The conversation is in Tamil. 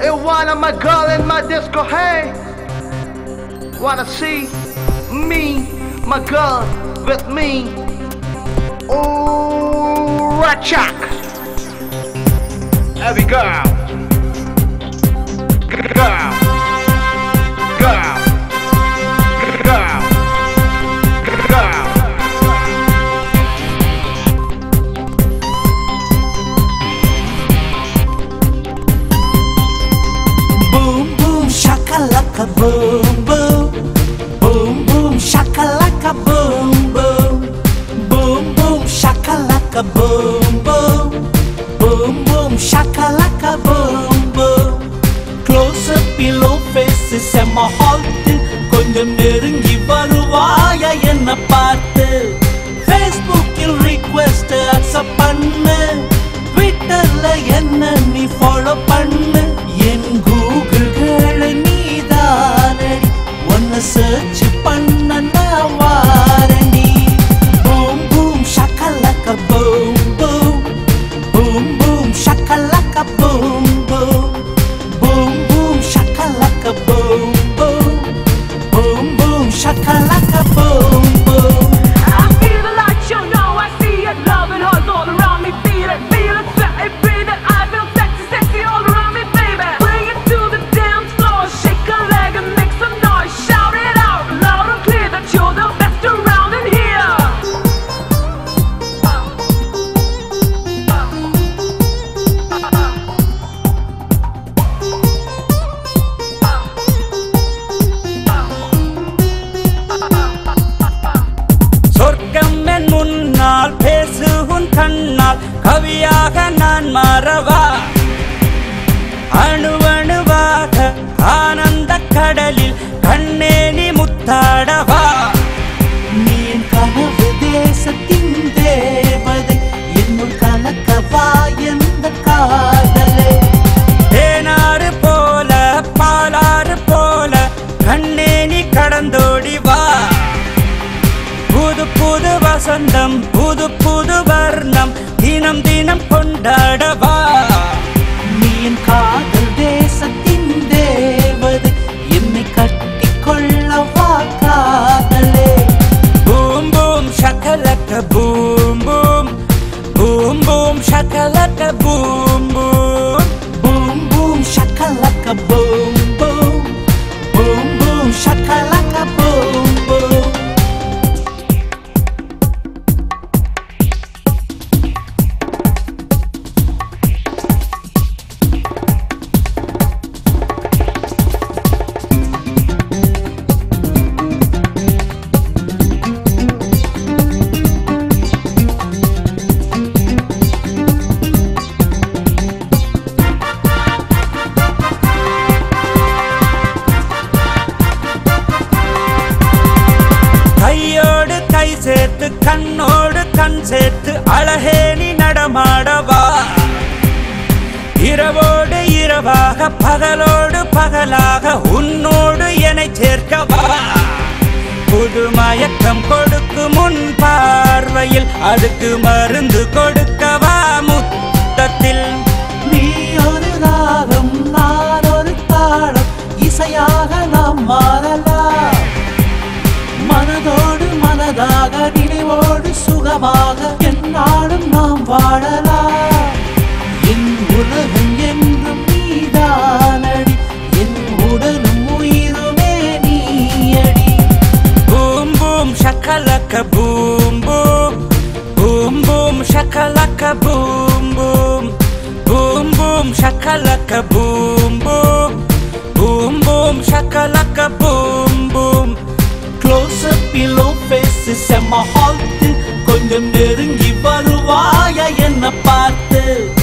You wanna my girl in my disco, hey? Wanna see me, my girl, with me? Ooh, Ratchak. Every girl. Girl. Girl. Girl. Girl. Boom boom shakalaka boom boom Boom boom shakalaka boom boom Boom boom shakalaka boom boom Boom boom shakalaka boom boom Close up below faces செம்ம ஹால்ட் கொஞ்சம் நெருங்கி வருவாயா என்ன பார்த்து ஃபேஸ்புக்கில் ரிக்வெஸ்ட் அக்செப்ட் பண்ணு ட்விட்டர்ல என்ன நீ ஃபாலோ பண்ணு என் கூகுள்களை நீதானடி உன்னை சர்ச் பண்ண நான் வாரண்டி பூம் பூம் ஷக்கலக்க பூம் பூம் பூம் பூம் ஷக்கலக்க பூம் பூம் பூம் பூம் ஷக்கலக்க பூம் பூம் பூம் பூம் ஷக்கலக்க boom boom I feel the light, you know I see it. Love and hearts all around me. Feel it, feel it, sweat it, breathe it. I feel sexy, sexy all around me, baby. Bring it to the dance floor, shake a leg and make some noise. Shout it out loud and clear that you're the best around in here. சொர்க்கம் என் முன்னால் பேசு உன் கண்ணால் கவியாக நான் மாறவா அணுவணுவாக ஆனந்த கடலில் கண்ணே நீ முத்தாடவா நீ என் கனவு தேசத்தின் தேவதை என்னுள் கலக்கவா எந்த காதலே தேனாறு போல பாலாறு போல கண்ணே நீ கடந்தோடி வா புது புது வசந்தம் புது புது வர்ணம் தினம் தினம் கொண்டாடவா நீ என் காதல் தேசத்தின் தேவதை என்னை கட்டி கொள்ளவா காதலே பூம் பூம் ஷக்கலக்க பூம் பூம் பூம் பூம் ஷக்கலக்க பூம் பூம் பூம் பூம் ஷக்கலக்க பூம் பூம் பூம் பூம் ஷக்கலக்க பூம் பூம் கையோடு கை சேர்த்து கண்ணோடு கண் சேர்த்து அழகே நீ நடமாடவா இரவோடு இரவாக பகலோடு பகலாக உன்னோடு என்னை சேர்க்கவா புது மயக்கம் கொடுக்கும் முன் பார்வையில் அதுக்கு மருந்து கொடுக்கவா முத்தத்தில் நீ ஒரு ராகம் நான் ஒரு தாளம் இசையாக நாம் மாறலாம் மனதோடு மனதாக நினைவோடு சுகமாக என்னாலும் நாம் வாழலாம் என் உலகம் என்றும் நீதானடி என் உடலும் உயிருமே நீயடி பூம் பூம் ஷக்கலக்க பூம் பூம் பூம் பூம் ஷக்கலக்க பூம் பூம் பூம் பூம் ஷக்கலக்க பூம் பூம் பூம் பூம் ஷக்கலக்க boom boom close below face செம்ம ஹால்ட் கொஞ்சம் நெருங்கி வருவாயா என்ன பார்த்து